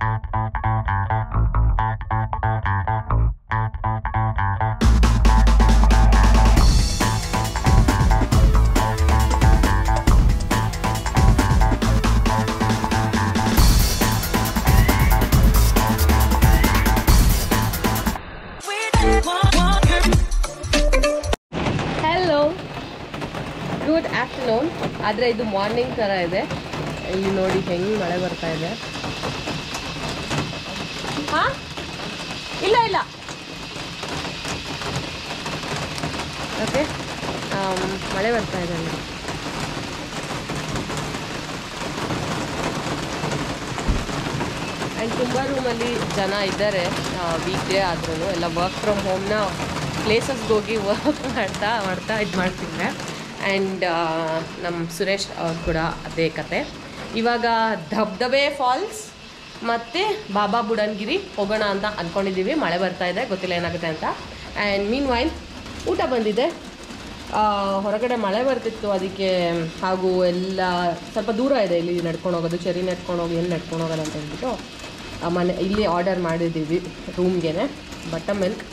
Hello good afternoon ಆದರೆ ಇದು morning ಥರ ಇದೆ ಇಲ್ಲಿ ನೋಡಿ ಹೆಂಗೆ ಮಳೆ ಬರ್ತಾ ಇದೆ ಹಾ ಇಲ್ಲ ಇಲ್ಲ ಓಕೆ ಮಳೆ ಬರ್ತಾ ಇದೆ ಅಲ್ಲಿ ಆ್ಯಂಡ್ ತುಂಬ ರೂಮಲ್ಲಿ ಜನ ಇದ್ದಾರೆ ವೀಕ್ ಡೇ ಆದ್ರೂ ಎಲ್ಲ ವರ್ಕ್ ಫ್ರಮ್ ಹೋಮ್ನ ಪ್ಲೇಸಸ್ಗೆ ಹೋಗಿ ವರ್ಕ್ ಮಾಡ್ತಾ ಮಾಡ್ತಾ ಇದು ಮಾಡ್ತಿದ್ದೆ ಆ್ಯಂಡ್ ನಮ್ಮ ಸುರೇಶ್ ಅವ್ರು ಕೂಡ ಅದೇ ಕತೆ ಇವಾಗ ಧಬ್ಧಬೆ ಫಾಲ್ಸ್ ಮತ್ತು ಬಾಬಾ ಬುಡನ್ಗಿರಿ ಹೋಗೋಣ ಅಂತ ಅಂದ್ಕೊಂಡಿದ್ದೀವಿ ಮಳೆ ಬರ್ತಾ ಇದೆ ಗೊತ್ತಿಲ್ಲ ಏನಾಗುತ್ತೆ ಅಂತ ಆ್ಯಂಡ್ ಮೀನ್ ವೈಲ್ ಊಟ ಬಂದಿದೆ ಆ, ಹೊರಗಡೆ ಮಳೆ ಬರ್ತಿತ್ತು ಅದಕ್ಕೆ ಹಾಗೂ ಎಲ್ಲ ಸ್ವಲ್ಪ ದೂರ ಇದೆ ಇಲ್ಲಿ ನಡ್ಕೊಂಡು ಹೋಗೋದು ಚೆರಿ ನಡ್ಕೊಂಡು ಹೋಗಿ ಎಲ್ಲಿ ನಡ್ಕೊಂಡು ಹೋಗೋಣ ಅಂತ ಹೇಳ್ಬಿಟ್ಟು ಆ ಮನೆ ಇಲ್ಲಿ ಆರ್ಡರ್ ಮಾಡಿದ್ದೀವಿ ರೂಮ್ಗೆ ಬಟರ್ ಮಿಲ್ಕ್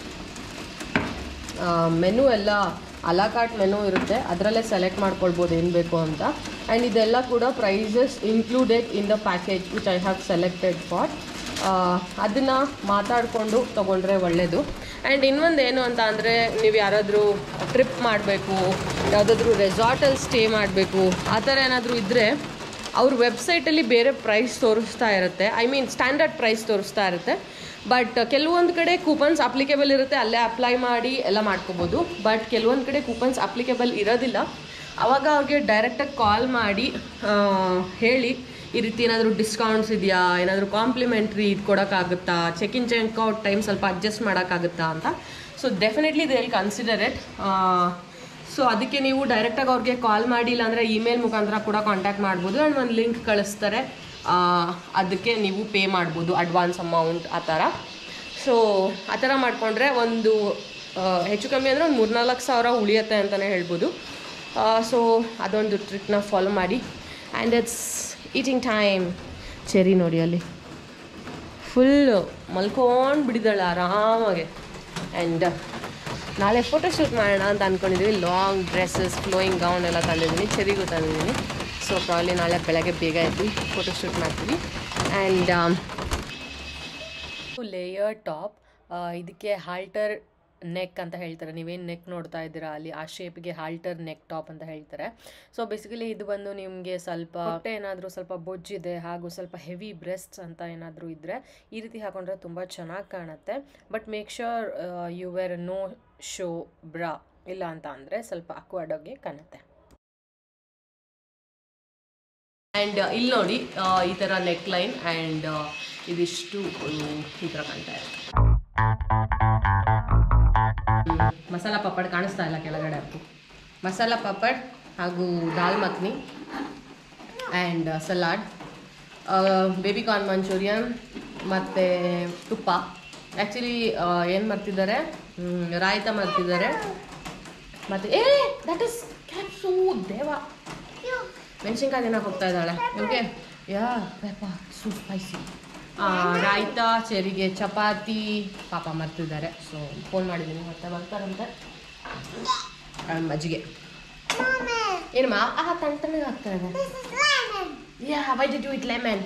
ಮೆನು ಎಲ್ಲ ಅಲಾಕಾಟ್ ಮೆನು ಇರುತ್ತೆ ಅದರಲ್ಲೇ ಸೆಲೆಕ್ಟ್ ಮಾಡ್ಕೊಳ್ಬೋದು ಏನು ಬೇಕು ಅಂತ ಆ್ಯಂಡ್ ಇದೆಲ್ಲ ಕೂಡ prices included in the package which I have selected for ಅದನ್ನು ಮಾತಾಡಿಕೊಂಡು ತೊಗೊಂಡ್ರೆ ಒಳ್ಳೆಯದು ಆ್ಯಂಡ್ ಇನ್ನೊಂದು ಏನು ಅಂತ ಅಂದರೆ ನೀವು ಯಾರಾದರೂ ಟ್ರಿಪ್ ಮಾಡಬೇಕು ಯಾವುದಾದ್ರೂ ರೆಸಾರ್ಟಲ್ಲಿ ಸ್ಟೇ ಮಾಡಬೇಕು ಆ ಥರ ಏನಾದರೂ ಇದ್ದರೆ ಅವ್ರ ವೆಬ್ಸೈಟಲ್ಲಿ ಬೇರೆ ಪ್ರೈಸ್ ತೋರಿಸ್ತಾ ಇರುತ್ತೆ ಐ ಮೀನ್ ಸ್ಟ್ಯಾಂಡರ್ಡ್ ಪ್ರೈಸ್ ತೋರಿಸ್ತಾ ಇರುತ್ತೆ ಬಟ್ ಕೆಲವೊಂದು ಕಡೆ ಕೂಪನ್ಸ್ ಅಪ್ಲಿಕೇಬಲ್ ಇರುತ್ತೆ ಅಲ್ಲೇ ಅಪ್ಲೈ ಮಾಡಿ ಎಲ್ಲ ಮಾಡ್ಕೋಬೋದು ಬಟ್ ಕೆಲವೊಂದು ಕಡೆ ಕೂಪನ್ಸ್ ಅಪ್ಲಿಕೇಬಲ್ ಇರೋದಿಲ್ಲ ಆವಾಗ ಅವ್ರಿಗೆ ಡೈರೆಕ್ಟಾಗಿ ಕಾಲ್ ಮಾಡಿ ಆ, ಹೇಳಿ ಈ ರೀತಿ ಏನಾದರೂ ಡಿಸ್ಕೌಂಟ್ಸ್ ಇದೆಯಾ ಏನಾದರೂ ಕಾಂಪ್ಲಿಮೆಂಟ್ರಿ ಇದು ಕೊಡೋಕ್ಕಾಗುತ್ತಾ check in check out time ಸ್ವಲ್ಪ ಅಡ್ಜಸ್ಟ್ ಮಾಡೋಕ್ಕಾಗುತ್ತಾ ಅಂತ so definitely they will consider it so ಅದಕ್ಕೆ ನೀವು ಡೈರೆಕ್ಟಾಗಿ ಅವ್ರಿಗೆ ಕಾಲ್ ಮಾಡಿ ಇಲ್ಲಾಂದರೆ ಇಮೇಲ್ ಮುಖಾಂತರ ಕೂಡ ಕಾಂಟ್ಯಾಕ್ಟ್ ಮಾಡ್ಬೋದು ಆ್ಯಂಡ್ ಒಂದು ಲಿಂಕ್ ಕಳಿಸ್ತಾರೆ ಆ, ಅದಕ್ಕೆ ನೀವು ಪೇ ಮಾಡ್ಬೋದು ಅಡ್ವಾನ್ಸ್ ಅಮೌಂಟ್ ಆ ಥರ ಸೊ ಆ ಥರ ಮಾಡಿಕೊಂಡ್ರೆ ಒಂದು ಆ, ಹೆಚ್ಚು ಕಮ್ಮಿ ಅಂದರೆ ಒಂದು ಮೂರ್ನಾಲ್ಕು ಸಾವಿರ ಉಳಿಯುತ್ತೆ ಅಂತಲೇ ಹೇಳ್ಬೋದು ಸೊ ಅದೊಂದು ಟ್ರಿಕ್ನ ಫಾಲೋ ಮಾಡಿ and it's eating time Cherry ನೋಡಿ ಅಲ್ಲಿ ಫುಲ್ಲು ಮಲ್ಕೊಂಡು ಬಿಡಿದಾಳೆ ಆರಾಮಾಗೆ ಆ್ಯಂಡ್ ನಾಳೆ ಫೋಟೋ ಶೂಟ್ ಮಾಡೋಣ ಅಂತ ಅಂದ್ಕೊಂಡಿದ್ದೀವಿ ಲಾಂಗ್ ಡ್ರೆಸ್ಸಸ್ ಫ್ಲೋಯಿಂಗ್ ಗೌನ್ ಎಲ್ಲ ತಂದಿದ್ದೀನಿ ಚೆರಿಗೂ ತಂದಿದ್ದೀನಿ ಸೊ ಪ್ರಾಬ್ಲಿ ನಾಳೆ ಬೆಳಗ್ಗೆ ಬೇಗ ಎದ್ದು ಫೋಟೋ ಶೂಟ್ ಮಾಡ್ತೀವಿ ಆ್ಯಂಡ್ ಲೇಯರ್ ಟಾಪ್ ಇದಕ್ಕೆ ಹಾಲ್ಟರ್ ನೆಕ್ ಅಂತ ಹೇಳ್ತಾರೆ ನೀವೇನು ನೆಕ್ ನೋಡ್ತಾ ಇದ್ದೀರಾ ಅಲ್ಲಿ ಆ ಶೇಪ್ಗೆ ಹಾಲ್ಟರ್ ನೆಕ್ ಟಾಪ್ ಅಂತ ಹೇಳ್ತಾರೆ ಸೊ ಬೇಸಿಕಲಿ ಇದು ಬಂದು ನಿಮಗೆ ಸ್ವಲ್ಪ ಹೊಟ್ಟೆ ಏನಾದರೂ ಸ್ವಲ್ಪ ಬೊಜ್ಜಿದೆ ಹಾಗೂ ಸ್ವಲ್ಪ ಹೆವಿ ಬ್ರೆಸ್ಟ್ಸ್ ಅಂತ ಏನಾದರೂ ಇದ್ದರೆ ಈ ರೀತಿ ಹಾಕೊಂಡ್ರೆ ತುಂಬ ಚೆನ್ನಾಗಿ ಕಾಣುತ್ತೆ but make sure you wear no show bra ಇಲ್ಲ ಅಂತ ಅಂದರೆ ಸ್ವಲ್ಪ ಅಕ್ವಾಡಾಗಿ ಕಾಣುತ್ತೆ ಆ್ಯಂಡ್ ಇಲ್ಲಿ ನೋಡಿ ಆ, ಈ ಥರ ನೆಕ್ ಲೈನ್ ಆ್ಯಂಡ್ ಇದಿಷ್ಟು ಆ, ಈ ಥರ ಕಾಣ್ತಾ ಇದೆ ಹ್ಮ್, ಮಸಾಲ ಪಾಪಡ್ ಕಾಣಿಸ್ತಾ ಇಲ್ಲ ಕೆಳಗಡೆ ಅದು ಮಸಾಲ ಪಾಪಡ್ ಹಾಗೂ dal makhni and salad baby corn manchurian ಮತ್ತು ತುಪ್ಪ ಆ್ಯಕ್ಚುಲಿ ಏನು ಮಾಡ್ತಿದ್ದಾರೆ ಹ್ಮ್, ರಾಯ್ತ ಮಾಡ್ತಿದ್ದಾರೆ ಮತ್ತು ಏ ದಟ್ ಇಸ್ ಕ್ಯಾಪ್ಸೂ ದೇವ ಮೆಣಸಿನ್ಕಾಯಿ ತಿನ್ನಕ್ಕೆ ಹೋಗ್ತಾ ಇದ್ದಾಳೆ ಓಕೆ ಯಾ ಪೆಪ್ಪ ಸೂ ಸ್ಪೈಸಿ ರಾಯ್ತ ಚೆರಿಗೆ ಚಪಾತಿ ಪಾಪ ಮರ್ತಿದ್ದಾರೆ ಸೊ ಫೋನ್ ಮಾಡಿದ್ದೀನಿ ಮತ್ತೆ ಬರ್ತಾರಂತೆ ಆ, ಮಜ್ಜಿಗೆ ಏನಮ್ಮ ಆ ತಣ್ಣ ತಣ್ಣಗೆ ಆಗ್ತಾ ಇದೆ ya why did you eat lemon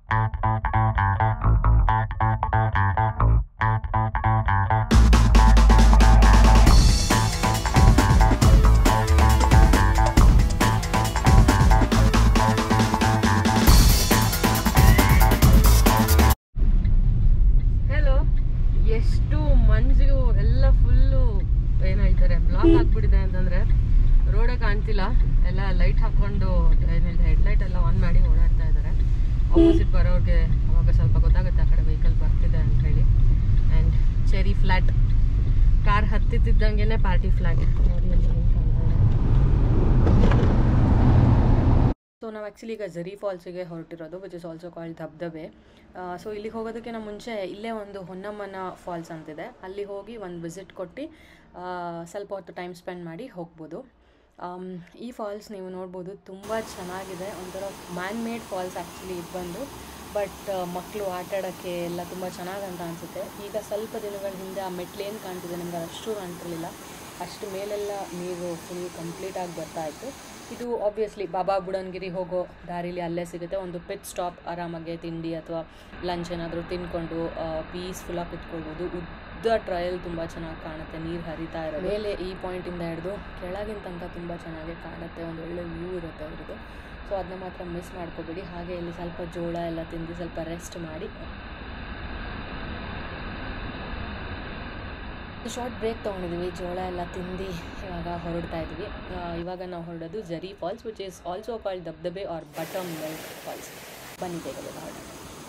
hello ಎಷ್ಟು ಮಂಜು ಎಲ್ಲ ಫುಲ್ಲು ಏನು ಹೇಳ್ತಾರೆ ಬ್ಲಾಕ್ ಆಗ್ಬಿಟ್ಟಿದೆ ಅಂತಂದ್ರೆ ರೋಡೇ ಕಾಣ್ತಿಲ್ಲ ಎಲ್ಲ ಲೈಟ್ ಹಾಕೊಂಡು ಏನು ಹೇಳ್ತಾರೆ ಹೆಡ್ಲೈಟ್ ಎಲ್ಲ ಆನ್ ಮಾಡಿ ಓಡಾಡ್ತಾ ಇದ್ದಾರೆ ಆಪೋಸಿಟ್ ಬರೋರಿಗೆ ಅವಾಗ ಸ್ವಲ್ಪ ಗೊತ್ತಾಗುತ್ತೆ ಆ ಕಡೆ ವೆಹಿಕಲ್ ಬರ್ತಿದೆ ಅಂತ ಹೇಳಿ ಆ್ಯಂಡ್ ಚೆರಿ ಫ್ಲ್ಯಾಟ್ ಕಾರ್ ಹತ್ತಿದ್ದಂಗೆ ಪಾರ್ಟಿ ಫ್ಲ್ಯಾಟ್ ನೋಡಿ ಅಲ್ಲಿ ಹೆಂಗ್ ಕಾಣ್ತಾ ಇದೆ. ಸೊ ನಾವು ಆ್ಯಕ್ಚುಲಿ ಈಗ ಜರಿ ಫಾಲ್ಸಿಗೆ ಹೊರಟಿರೋದು which is also called Dabdabe so ಇಲ್ಲಿಗೆ ಹೋಗೋದಕ್ಕಿಂತ ಮುಂಚೆ ಇಲ್ಲೇ ಒಂದು ಹೊನ್ನಮ್ಮನ ಫಾಲ್ಸ್ ಅಂತಿದೆ ಅಲ್ಲಿ ಹೋಗಿ ಒಂದು ವಿಸಿಟ್ ಕೊಟ್ಟು ಆ, ಸ್ವಲ್ಪ ಹೊತ್ತು ಟೈಮ್ ಸ್ಪೆಂಡ್ ಮಾಡಿ ಹೋಗ್ಬೋದು ಆಮ್, ಈ ಫಾಲ್ಸ್ ನೀವು ನೋಡ್ಬೋದು ತುಂಬ ಚೆನ್ನಾಗಿದೆ ಒಂಥರ ಮ್ಯಾನ್ ಮೇಡ್ ಫಾಲ್ಸ್ ಆ್ಯಕ್ಚುಲಿ ಇದು ಬಂದು ಬಟ್ ಮಕ್ಕಳು ಆಟ ಆಡೋಕ್ಕೆ ಎಲ್ಲ ತುಂಬ ಚೆನ್ನಾಗಿ ಅಂತ ಅನಿಸುತ್ತೆ ಈಗ ಸ್ವಲ್ಪ ದಿನಗಳ ಹಿಂದೆ ಆ ಮೆಟ್ಲೇನು ಕಾಣ್ತಿದೆ ನಿಮ್ಗೆ ಅಷ್ಟು ಕಾಣ್ತಿರ್ಲಿಲ್ಲ ಅಷ್ಟು ಮೇಲೆಲ್ಲ ನೀರು ಫುಲ್ ಕಂಪ್ಲೀಟಾಗಿ ಬರ್ತಾ ಇತ್ತು ಇದು ಆಬ್ವಿಯಸ್ಲಿ ಬಾಬಾ ಬುಡನ್ಗಿರಿ ಹೋಗೋ ದಾರಿಲಿ ಅಲ್ಲೇ ಸಿಗುತ್ತೆ ಒಂದು ಪಿಟ್ ಸ್ಟಾಪ್ ಆರಾಮಾಗಿ ತಿಂಡಿ ಅಥವಾ ಲಂಚ್ ಏನಾದರೂ ತಿನ್ಕೊಂಡು ಪೀಸ್ಫುಲ್ಲಾಗಿ ಕುತ್ಕೊಳ್ಬೋದು ಉದ್ದ ಟ್ರಯಲ್ ತುಂಬ ಚೆನ್ನಾಗಿ ಕಾಣುತ್ತೆ ನೀರು ಹರಿತಾ ಇರೋ ಮೇಲೆ ಈ ಪಾಯಿಂಟಿಂದ ಹಿಡಿದು ಕೆಳಗಿನ ತನಕ ತುಂಬ ಚೆನ್ನಾಗಿ ಕಾಣುತ್ತೆ ಒಂದು ಒಳ್ಳೆ ವ್ಯೂ ಇರುತ್ತೆ ಅದ್ರದ್ದು ಸೊ ಅದನ್ನ ಮಾತ್ರ ಮಿಸ್ ಮಾಡ್ಕೋಬೇಡಿ ಹಾಗೆ ಇಲ್ಲಿ ಸ್ವಲ್ಪ ಜೋಳ ಎಲ್ಲ ತಿಂದು ಸ್ವಲ್ಪ ರೆಸ್ಟ್ ಮಾಡಿ ಶಾರ್ಟ್ ಬ್ರೇಕ್ ತೊಗೊಂಡಿದ್ದೀವಿ ಜೋಳ ಎಲ್ಲ ತಿಂದು ಇವಾಗ ಹೊರಡ್ತಾ ಇದ್ದೀವಿ ಆ, ಇವಾಗ ನಾವು ಹೊರಡೋದು Jhari falls which is also called Dabdabe or buttermilk falls ಬನ್ನಿ ಬೇಗ ಬೇಗ ಹೊರಡೋಣ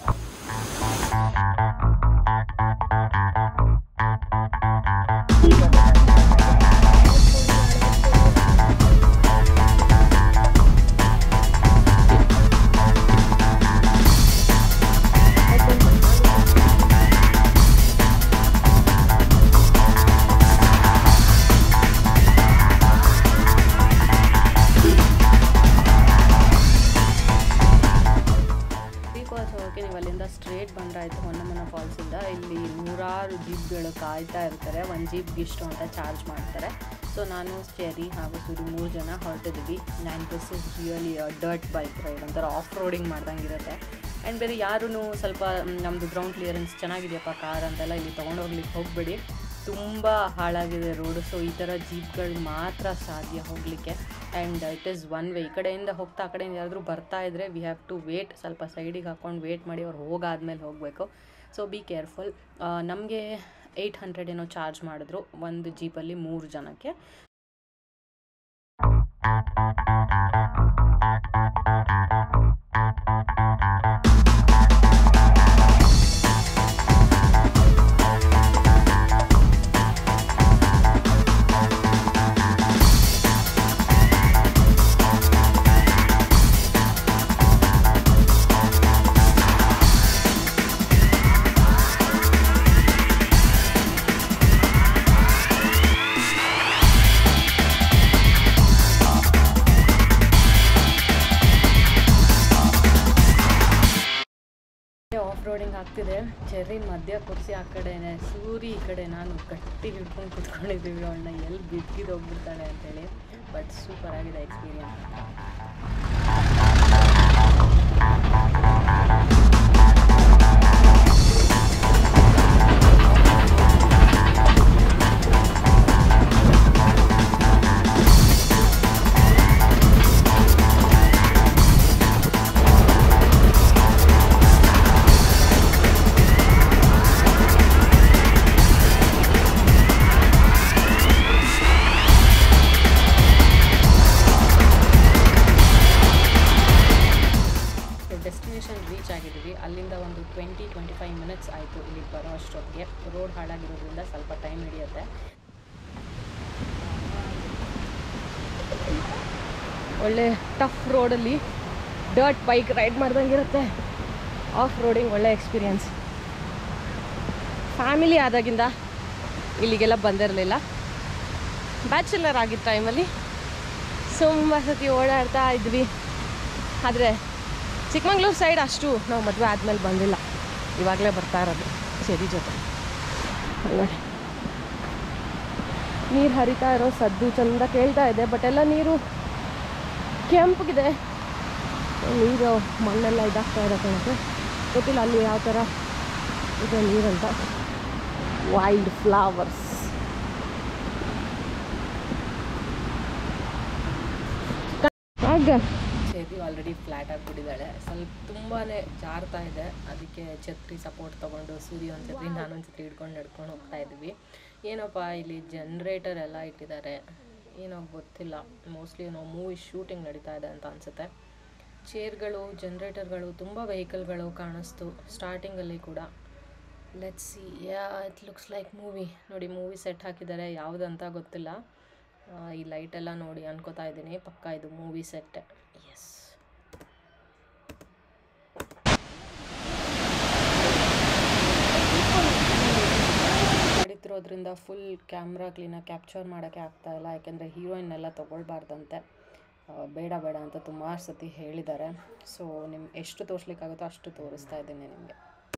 ತ್ರೀ ಫಾಲ್ಸ್ ಹೋಗೋಕ್ಕೆ ನೀವು ಅಲ್ಲಿಂದ ಸ್ಟ್ರೇಟ್ ಬಂದ್ರಾಯ್ತು ಹೊನ್ನಮನ ಫಾಲ್ಸಿಂದ ಇಲ್ಲಿ ನೂರಾರು ಜೀಪ್ಗಳು ಕಾಯ್ತಾ ಇರ್ತಾರೆ ಒಂದು ಜೀಪ್ಗೆ ಇಷ್ಟು ಅಂತ ಚಾರ್ಜ್ ಮಾಡ್ತಾರೆ ಸೊ ನಾನು ಚೆರಿ ಹಾಗೂ ಸುರಿ ಮೂರು ಜನ ಹೊರಟಿದ್ವಿ ನ್ಯಾನ್ this is really dirt bike ride ಒಂಥರ ಆಫ್ ರೋಡಿಂಗ್ ಮಾಡ್ದಂಗಿರುತ್ತೆ ಆ್ಯಂಡ್ ಬೇರೆ ಯಾರೂ ಸ್ವಲ್ಪ ಮ್, ನಮ್ಮದು ಗ್ರೌಂಡ್ ಕ್ಲಿಯರೆನ್ಸ್ ಚೆನ್ನಾಗಿದೆಯಪ್ಪ ಕಾರ್ ಅಂತೆಲ್ಲ ಇಲ್ಲಿ ತೊಗೊಂಡೋಗ್ಲಿಕ್ಕೆ ಹೋಗಬೇಡಿ ತುಂಬ ಹಾಳಾಗಿದೆ ರೋಡು ಸೊ ಈ ಥರ ಜೀಪ್ಗಳು ಮಾತ್ರ ಸಾಧ್ಯ ಹೋಗಲಿಕ್ಕೆ and it is one way ಈ ಕಡೆಯಿಂದ ಹೋಗ್ತಾ ಆ ಕಡೆಯಿಂದ ಯಾರಾದರೂ ಬರ್ತಾ ಇದ್ದರೆ ವಿ ಹ್ಯಾವ್ ಟು ವೇಟ್ ಸ್ವಲ್ಪ ಸೈಡಿಗೆ ಹಾಕ್ಕೊಂಡು ವೇಟ್ ಮಾಡಿ ಅವ್ರು ಹೋಗಾದ್ಮೇಲೆ ಹೋಗಬೇಕು ಸೊ ಬಿ ಕೇರ್ಫುಲ್ ನಮಗೆ ಏಯ್ಟ್ ಹಂಡ್ರೆಡ್ ಏನೋ ಚಾರ್ಜ್ ಮಾಡಿದ್ರು ಒಂದು ಜೀಪಲ್ಲಿ ಮೂರು ಜನಕ್ಕೆ ಆಫ್ ರೋಡಿಂಗ್ ಆಗ್ತಿದೆ ಚೆರ್ರಿ ಮಧ್ಯ ಕುರ್ಸಿ ಆ ಕಡೆನೆ ಸೂರಿ ಈ ಕಡೆ ನಾನು ಗಟ್ಟಿ ಹಿಡ್ಕೊಂಡು ಕುತ್ಕೊಂಡಿದ್ದೀವಿ ಅವಳನ್ನ ಎಲ್ಲಿ ಬಿದ್ದಿದ್ದು ಹೋಗ್ಬಿಡ್ತಾಳೆ ಅಂತೇಳಿ ಬಟ್ ಸೂಪರ್ ಆಗಿದೆ ಎಕ್ಸ್ಪೀರಿಯನ್ಸ್ ಡೆಸ್ಟಿನೇಷನ್ ರೀಚ್ ಆಗಿದ್ದೀವಿ ಅಲ್ಲಿಂದ ಒಂದು ಟ್ವೆಂಟಿ ಟ್ವೆಂಟಿ ಫೈವ್ ಮಿನಿಟ್ಸ್ ಆಯಿತು ಇಲ್ಲಿಗೆ ಬರೋ ಅಷ್ಟೊತ್ತಿಗೆ ರೋಡ್ ಹಾಳಾಗಿರೋದ್ರಿಂದ ಸ್ವಲ್ಪ ಟೈಮ್ ಹಿಡಿಯುತ್ತೆ ಒಳ್ಳೆ ಟಫ್ ರೋಡಲ್ಲಿ ಡರ್ಟ್ ಬೈಕ್ ರೈಡ್ ಮಾಡ್ದಂಗಿರುತ್ತೆ ಆಫ್ ರೋಡಿಂಗ್ ಒಳ್ಳೆ ಎಕ್ಸ್ಪೀರಿಯನ್ಸ್ ಫ್ಯಾಮಿಲಿ ಆದಾಗಿಂದ ಇಲ್ಲಿಗೆಲ್ಲ ಬಂದಿರಲಿಲ್ಲ ಬ್ಯಾಚುಲರ್ ಆಗಿದ್ದ ಟೈಮಲ್ಲಿ ತುಂಬ ಸತಿ ಓಡಾಡ್ತಾ ಇದ್ವಿ ಆದರೆ ಚಿಕ್ಕಮಂಗ್ಳೂರು ಸೈಡ್ ಅಷ್ಟು ನಾವು ಮದುವೆ ಆದಮೇಲೆ ಬಂದಿಲ್ಲ ಇವಾಗಲೇ ಬರ್ತಾ ಇರೋದು ಸರಿ ಜೊತೆ ನೋಡಿ ನೀರು ಹರಿತಾ ಇರೋ ಸದ್ದು ಚಂದ ಕೇಳ್ತಾ ಇದೆ ಬಟ್ ಎಲ್ಲ ನೀರು ಕೆಂಪಗಿದೆ ನೀರು ಮಣ್ಣೆಲ್ಲ ಇದಾಗ್ತಾ ಇದೆ ಕಣಕ್ಕೆ ಗೊತ್ತಿಲ್ಲ ಅಲ್ಲಿ ಯಾವ ಥರ ಇದೆ ನೀರಂತ ವೈಲ್ಡ್ ಫ್ಲವರ್ಸ್ ಆಗ ಚೆರ್ರಿ ಆಲ್ರೆಡಿ ಫ್ಲ್ಯಾಟ್ ಆಗಿಬಿಟ್ಟಿದ್ದಾಳೆ ಸ್ವಲ್ಪ ತುಂಬಾ ಜಾರ್ತಾ ಇದೆ ಅದಕ್ಕೆ ಛತ್ರಿ ಸಪೋರ್ಟ್ ತೊಗೊಂಡು ಸೂರ್ಯ ಒಂದು ಛತ್ರಿ ನಾನು ಒಂದು ಛತ್ರಿ ಹಿಡ್ಕೊಂಡು ನಡ್ಕೊಂಡು ಹೋಗ್ತಾ ಇದ್ವಿ ಏನಪ್ಪ ಇಲ್ಲಿ ಜನ್ರೇಟರ್ ಎಲ್ಲ ಇಟ್ಟಿದ್ದಾರೆ ಏನೋ ಗೊತ್ತಿಲ್ಲ ಮೋಸ್ಟ್ಲಿ ಏನೋ ಮೂವಿ ಶೂಟಿಂಗ್ ನಡೀತಾ ಇದೆ ಅಂತ ಅನಿಸುತ್ತೆ ಚೇರ್ಗಳು ಜನ್ರೇಟರ್ಗಳು ತುಂಬ ವೆಹಿಕಲ್ಗಳು ಕಾಣಿಸ್ತು ಸ್ಟಾರ್ಟಿಂಗಲ್ಲಿ ಕೂಡ let's see ya it looks like movie ನೋಡಿ ಮೂವಿ ಸೆಟ್ ಹಾಕಿದ್ದಾರೆ ಯಾವುದಂತ ಗೊತ್ತಿಲ್ಲ ಆ, ಈ ಲೈಟ್ ಎಲ್ಲ ನೋಡಿ ಅನ್ಕೋತಾ ಇದ್ದೀನಿ ಪಕ್ಕ ಇದು ಮೂವಿ ಸೆಟ್ ಎಸ್ ನಡೀತಿರೋದ್ರಿಂದ ಫುಲ್ ಕ್ಯಾಮ್ರಾ ಕ್ಲೀನಾಗಿ ಕ್ಯಾಪ್ಚರ್ ಮಾಡೋಕ್ಕೆ ಆಗ್ತಾ ಇಲ್ಲ ಯಾಕೆಂದರೆ ಹೀರೋಯಿನ್ ಎಲ್ಲ ತೊಗೊಳ್ಬಾರ್ದಂತೆ ಬೇಡ ಬೇಡ ಅಂತ ತುಂಬ ಸತಿ ಹೇಳಿದ್ದಾರೆ ಸೊ ನಿಮ್ಮ ಎಷ್ಟು ತೋರಿಸ್ಲಿಕ್ಕಾಗುತ್ತೋ ಅಷ್ಟು ತೋರಿಸ್ತಾ ಇದ್ದೀನಿ ನಿಮಗೆ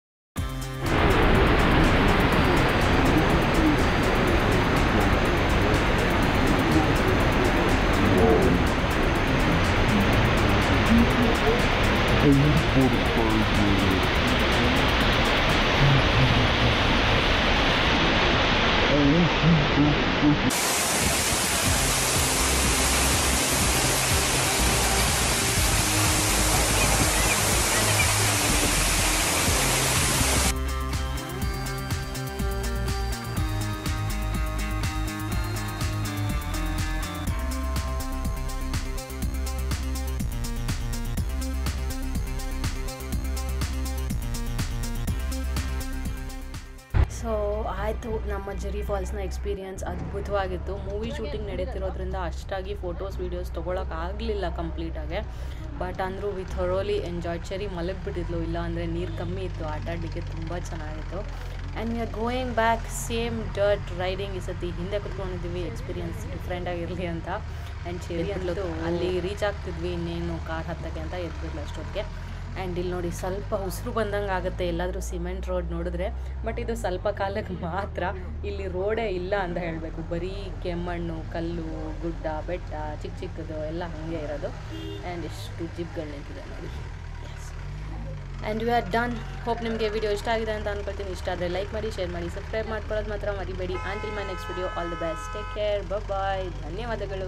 ಸೊ ಆಯಿತು ನಮ್ಮ ಜೆರಿ ಫಾಲ್ಸ್ನ ಎಕ್ಸ್ಪೀರಿಯನ್ಸ್ ಅದ್ಭುತವಾಗಿತ್ತು ಮೂವಿ ಶೂಟಿಂಗ್ ನಡೀತಿರೋದ್ರಿಂದ ಅಷ್ಟಾಗಿ ಫೋಟೋಸ್ ವೀಡಿಯೋಸ್ ತೊಗೊಳಕ್ಕಾಗಲಿಲ್ಲ ಕಂಪ್ಲೀಟಾಗೆ ಬಟ್ ಅಂದರೂ ವಿ ಥರೋಲಿ ಎಂಜಾಯ್ ಚೆರಿ ಮಲಗಿಬಿಟ್ಟಿದ್ಲು ಇಲ್ಲ ಅಂದರೆ ನೀರು ಕಮ್ಮಿ ಇತ್ತು ಆಟ ಆಡಲಿಕ್ಕೆ ತುಂಬ ಚೆನ್ನಾಗಿತ್ತು and we are going back same dirt riding ಈ ಸತಿ ಹಿಂದೆ ಕುತ್ಕೊಂಡಿದ್ದೀವಿ ಎಕ್ಸ್ಪೀರಿಯನ್ಸ್ ಡಿಫ್ರೆಂಟ್ ಆಗಿರಲಿ ಅಂತ ಆ್ಯಂಡ್ ಚೆರಿ ಅಂದ್ಲು ಅಲ್ಲಿ ರೀಚ್ ಆಗ್ತಿದ್ವಿ ಇನ್ನೇನು ಕಾರ್ ಹತ್ತಕ್ಕೆ ಅಂತ ಎದ್ಬಿಡ್ಲು ಅಷ್ಟೊತ್ತಿಗೆ ಆ್ಯಂಡ್ ಇಲ್ಲಿ ನೋಡಿ ಸ್ವಲ್ಪ ಉಸಿರು ಬಂದಂಗೆ ಆಗುತ್ತೆ ಎಲ್ಲಾದರೂ ಸಿಮೆಂಟ್ ರೋಡ್ ನೋಡಿದ್ರೆ ಬಟ್ ಇದು ಸ್ವಲ್ಪ ಕಾಲಕ್ಕೆ ಮಾತ್ರ ಇಲ್ಲಿ ರೋಡೇ ಇಲ್ಲ ಅಂತ ಹೇಳಬೇಕು ಬರೀ ಕೆಮ್ಮಣ್ಣು ಕಲ್ಲು ಗುಡ್ಡ ಬೆಟ್ಟ ಚಿಕ್ಕ ಚಿಕ್ಕದು ಎಲ್ಲ ಹಾಗೆ ಇರೋದು ಆ್ಯಂಡ್ ಎಷ್ಟು ಜಿಪ್ಗಳು ನಿಂತಿದೆ ನೋಡಿ yes and we are done hope ನಿಮಗೆ ವಿಡಿಯೋ ಇಷ್ಟ ಆಗಿದೆ ಅಂತ ಅನ್ಕೊಳ್ತೀನಿ ಇಷ್ಟ ಆದರೆ ಲೈಕ್ ಮಾಡಿ ಶೇರ್ ಮಾಡಿ ಸಬ್ಸ್ಕ್ರೈಬ್ ಮಾಡ್ಕೊಳ್ಳೋದು ಮಾತ್ರ ಮರಿಬೇಡಿ until my next video all the best take care bye ಧನ್ಯವಾದಗಳು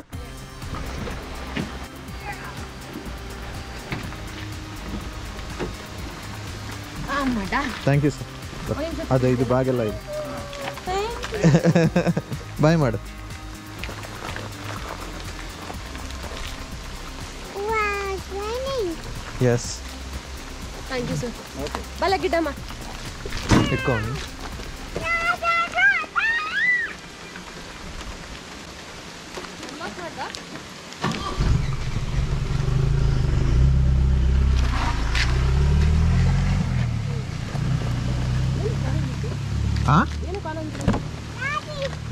ಥ್ಯಾಂಕ್ ಯು ಸರ್ ಅದು ಇದು ಬ್ಯಾಗೆಲ್ಲ ಇದೆ ಬಾಯ್ ಮಾಡು ಎಸ್ ಥ್ಯಾಂಕ್ ಯು ಸರ್ ಬಲ ಗಿಡಮ್ಮ ಇಟ್ಕೊಂಡು ಹಾಂ